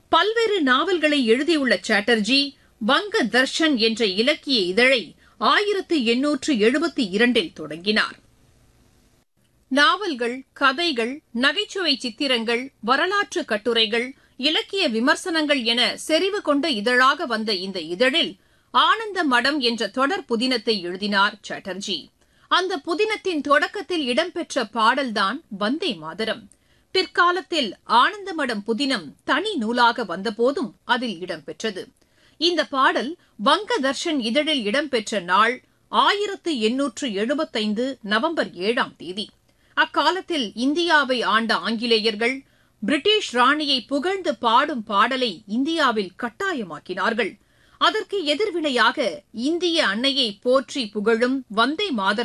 பல்வேறு நாவல்களை எழுதியுள்ள சாட்டர்ஜி வங்க தர்ஷன் என்ற இலக்கிய இதழை ஆயிரத்து எண்ணூற்று எழுபத்தி இரண்டில் தொடங்கினார் நாவல்கள் கதைகள் நகைச்சுவை சித்திரங்கள் வரலாற்று கட்டுரைகள் இலக்கிய விமர்சனங்கள் என செறிவு கொண்ட இதழாக வந்த இந்த இதழில் ஆனந்த மடம் என்ற தொடர் புதினத்தை எழுதினார் சாட்டர்ஜி அந்த புதினத்தின் தொடக்கத்தில் இடம்பெற்ற பாடல்தான் வந்தே மாதரம் பிற்காலத்தில் ஆனந்தமடம் புதினம் தனி நூலாக வந்தபோதும் அதில் இடம்பெற்றது இந்த பாடல் வங்க தர்ஷன் இதழில் இடம்பெற்ற நாள் ஆயிரத்து எண்ணூற்று எழுபத்தைந்து நவம்பர் ஏழாம் தேதி அக்காலத்தில் இந்தியாவை ஆண்ட ஆங்கிலேயர்கள் பிரிட்டிஷ் ராணியை புகழ்ந்து பாடும் பாடலை இந்தியாவில் கட்டாயமாக்கினார்கள் அதற்கு எதிர்வினையாக இந்திய அன்னையை போற்றி புகழும் வந்தே மாதரம்